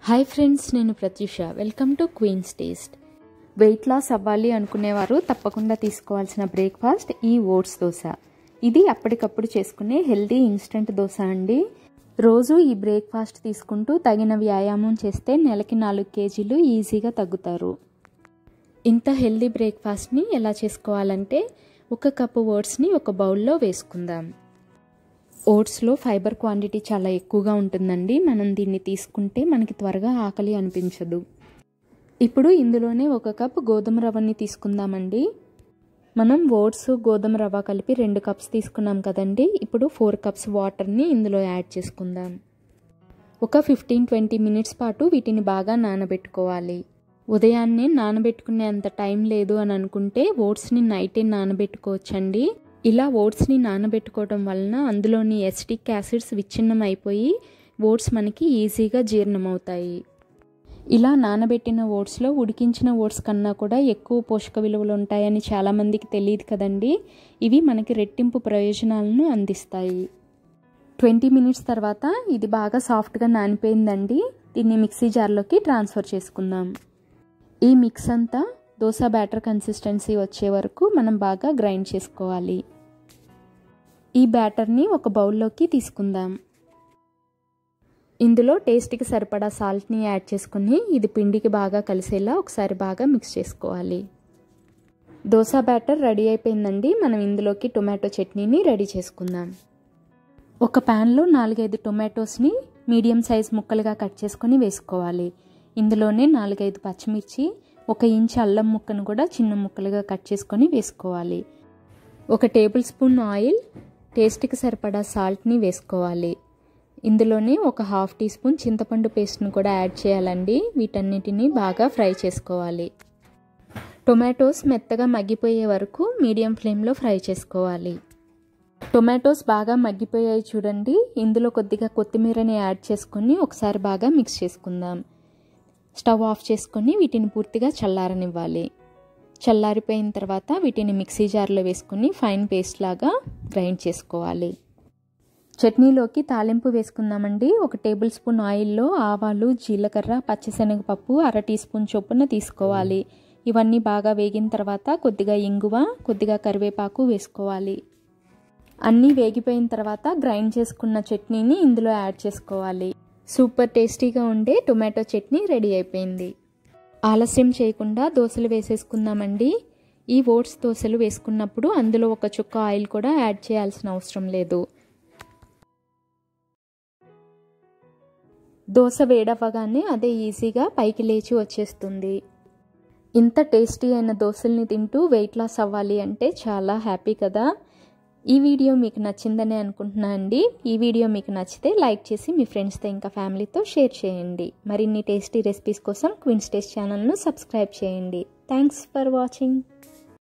hi friends నేను Pratyusha welcome to Queens Taste weight loss అవ్వాలి అనుకునేవారు తప్పకుండా తీసుకోవాల్సిన బ్రేక్ఫాస్ట్ ఈ ఓట్స్ దోశ ఇది అప్పటికప్పుడు చేసుకునే హెల్తీ ఇన్స్టెంట్ దోశ అండి రోజు ఈ బ్రేక్ఫాస్ట్ తీసుకుంటూ తగిన వ్యాయామం చేస్తే నెలకి నాలుగు కేజీలు ఈజీగా తగ్గుతారు ఇంత హెల్దీ బ్రేక్ఫాస్ట్ని ఎలా చేసుకోవాలంటే ఒక కప్పు ఓట్స్ని ఒక బౌల్లో వేసుకుందాం ఓట్స్లో ఫైబర్ క్వాంటిటీ చాలా ఎక్కువగా ఉంటుందండి మనం దీన్ని తీసుకుంటే మనకి త్వరగా ఆకలి అనిపించదు ఇప్పుడు ఇందులోనే ఒక కప్ గోధుమ రవ్వని తీసుకుందామండి మనం ఓట్స్ గోధుమ రవ్వ కలిపి రెండు కప్స్ తీసుకున్నాం కదండి ఇప్పుడు ఫోర్ కప్స్ వాటర్ని ఇందులో యాడ్ చేసుకుందాం ఒక ఫిఫ్టీన్ ట్వంటీ మినిట్స్ పాటు వీటిని బాగా నానబెట్టుకోవాలి ఉదయాన్నే నానబెట్టుకునే అంత టైం లేదు అని అనుకుంటే ఓట్స్ని నైటే నానబెట్టుకోవచ్చండి ఇలా ఓట్స్ని నానబెట్టుకోవడం వలన అందులోని ఎస్టిక్ యాసిడ్స్ విచ్ఛిన్నం అయిపోయి ఓట్స్ మనకి ఈజీగా జీర్ణమవుతాయి ఇలా నానబెట్టిన ఓట్స్లో ఉడికించిన ఓట్స్ కన్నా కూడా ఎక్కువ పోషక విలువలు ఉంటాయని చాలామందికి తెలియదు కదండి ఇవి మనకి రెట్టింపు ప్రయోజనాలను అందిస్తాయి ట్వంటీ మినిట్స్ తర్వాత ఇది బాగా సాఫ్ట్గా నానిపోయిందండి దీన్ని మిక్సీ జార్లోకి ట్రాన్స్ఫర్ చేసుకుందాం ఈ మిక్స్ అంతా దోశ బ్యాటర్ కన్సిస్టెన్సీ వచ్చే వరకు మనం బాగా గ్రైండ్ చేసుకోవాలి ఈ బ్యాటర్ని ఒక బౌల్లోకి తీసుకుందాం ఇందులో టేస్ట్కి సరిపడా సాల్ట్ని యాడ్ చేసుకుని ఇది పిండికి బాగా కలిసేలా ఒకసారి బాగా మిక్స్ చేసుకోవాలి దోశ బ్యాటర్ రెడీ అయిపోయిందండి మనం ఇందులోకి టొమాటో చట్నీని రెడీ చేసుకుందాం ఒక ప్యాన్లో నాలుగైదు టొమాటోస్ని మీడియం సైజ్ ముక్కలుగా కట్ చేసుకొని వేసుకోవాలి ఇందులోనే నాలుగైదు పచ్చిమిర్చి ఒక ఇంచ్ అల్లం ముక్కను కూడా చిన్న ముక్కలుగా కట్ చేసుకొని వేసుకోవాలి ఒక టేబుల్ స్పూన్ ఆయిల్ టేస్ట్కి సరిపడా సాల్ట్ని వేసుకోవాలి ఇందులోనే ఒక హాఫ్ టీ స్పూన్ చింతపండు పేస్ట్ను కూడా యాడ్ చేయాలండి వీటన్నిటిని బాగా ఫ్రై చేసుకోవాలి టొమాటోస్ మెత్తగా మగ్గిపోయే వరకు మీడియం ఫ్లేమ్లో ఫ్రై చేసుకోవాలి టొమాటోస్ బాగా మగ్గిపోయాయి చూడండి ఇందులో కొద్దిగా కొత్తిమీరని యాడ్ చేసుకొని ఒకసారి బాగా మిక్స్ చేసుకుందాం స్టవ్ ఆఫ్ చేసుకొని వీటిని పూర్తిగా చల్లారనివ్వాలి చల్లారిపోయిన తర్వాత వీటిని మిక్సీ జార్లో వేసుకొని ఫైన్ పేస్ట్ లాగా గ్రైండ్ చేసుకోవాలి చట్నీలోకి తాలింపు వేసుకుందామండి ఒక టేబుల్ స్పూన్ ఆయిల్లో ఆవాలు జీలకర్ర పచ్చిశనగపప్పు అర టీ స్పూన్ చొప్పున తీసుకోవాలి ఇవన్నీ బాగా వేగిన తర్వాత కొద్దిగా ఇంగువ కొద్దిగా కరివేపాకు వేసుకోవాలి అన్నీ వేగిపోయిన తర్వాత గ్రైండ్ చేసుకున్న చట్నీని ఇందులో యాడ్ చేసుకోవాలి సూపర్ టేస్టీగా ఉండే టొమాటో చట్నీ రెడీ అయిపోయింది ఆలస్యం చేయకుండా దోశలు వేసేసుకుందామండి ఈ ఓట్స్ దోశలు వేసుకున్నప్పుడు అందులో ఒక చుక్క ఆయిల్ కూడా యాడ్ చేయాల్సిన అవసరం లేదు దోశ వేడవ్వగానే అదే ఈజీగా పైకి లేచి వచ్చేస్తుంది ఇంత టేస్టీ అయిన దోశల్ని తింటూ వెయిట్ లాస్ అవ్వాలి అంటే చాలా హ్యాపీ కదా ఈ వీడియో మీకు నచ్చిందని అనుకుంటున్నా అండి ఈ వీడియో మీకు నచ్చితే లైక్ చేసి మీ ఫ్రెండ్స్తో ఇంకా ఫ్యామిలీతో షేర్ చేయండి మరిన్ని టేస్టీ రెసిపీస్ కోసం క్విన్స్ టేస్ట్ ఛానల్ను సబ్స్క్రైబ్ చేయండి థ్యాంక్స్ ఫర్ వాచింగ్